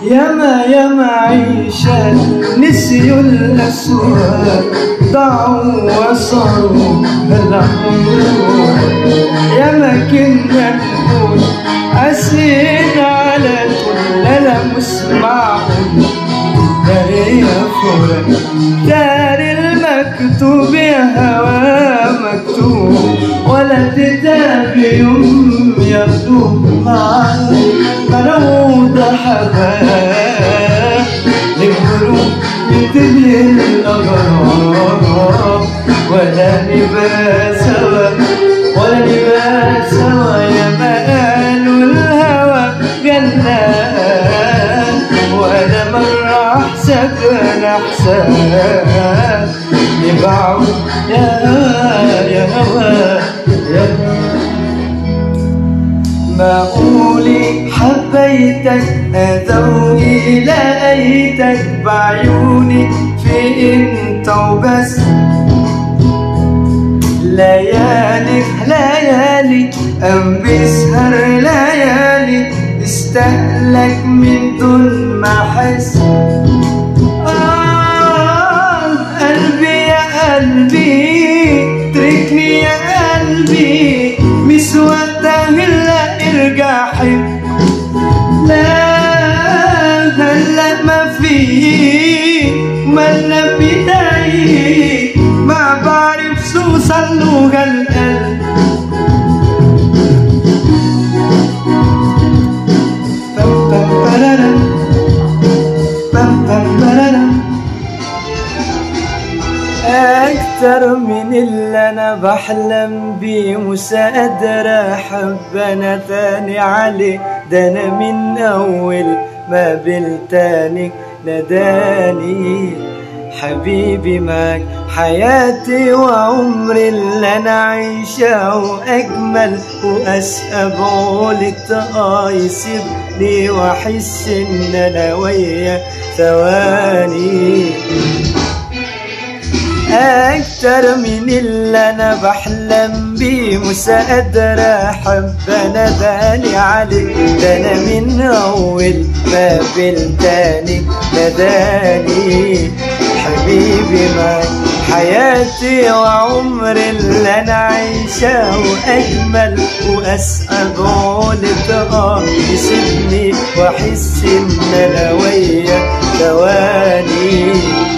ياما ياما عيشة نسيوا الأسواق ضاعوا وصاروا العمر ياما كنا نقول قاسيين على كل أنا مسمعهم داري يا فرق داري المكتوب يا هوا مكتوب ولا كتاب يوم ياخدوه عني مروض حباب للغروب ينتهي الأغراب ولا نبقى سوا ولا نبقى سوا يا ما قالوا الهوى جنان وأنا مرة أحسن أحسن يبعوا يا يا هوا يا معقولي حبيتك أدوني لقيتك بعيوني في انت وبس ليالي ليالي أم بسهر ليالي استهلك من دون ما أحس آه قلبي يا قلبي تركني يا قلبي مش وقتها هلا ارجع حب لا هلا ما في مالنا بداية ما بعرف شو صلوا هالقلب بام بام برارم بام بام برارم أكتر من اللي أنا بحلم بيه مش قادر أحب أنا تاني عليه ده أنا من أول ما قابلتني نداني حبيبي معك حياتي وعمري اللي أنا عايشة وأجمل وأسأل بقولت آه يسيبني وأحس إن أنا ويا ثواني أكتر من اللي أنا بحلم بيه مش قادر أحب أنا داني عليك ده أنا من أول ما قابلتني نداني حبيبي معاك حياتي وعمري اللي أنا عايشة وأجمل وأسأل قولت آه يسيبني وأحس إن أنا ويا ثواني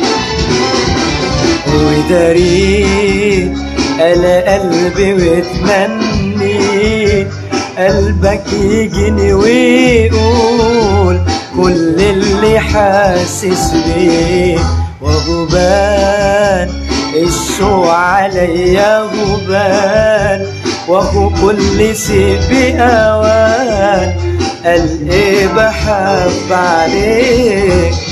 وداري انا قلبي متمني قلبك يجيني ويقول كل اللي حاسس بيه وغبان الشو عليا غبان وهو كل شيء بأوان قال ايه بحب عليك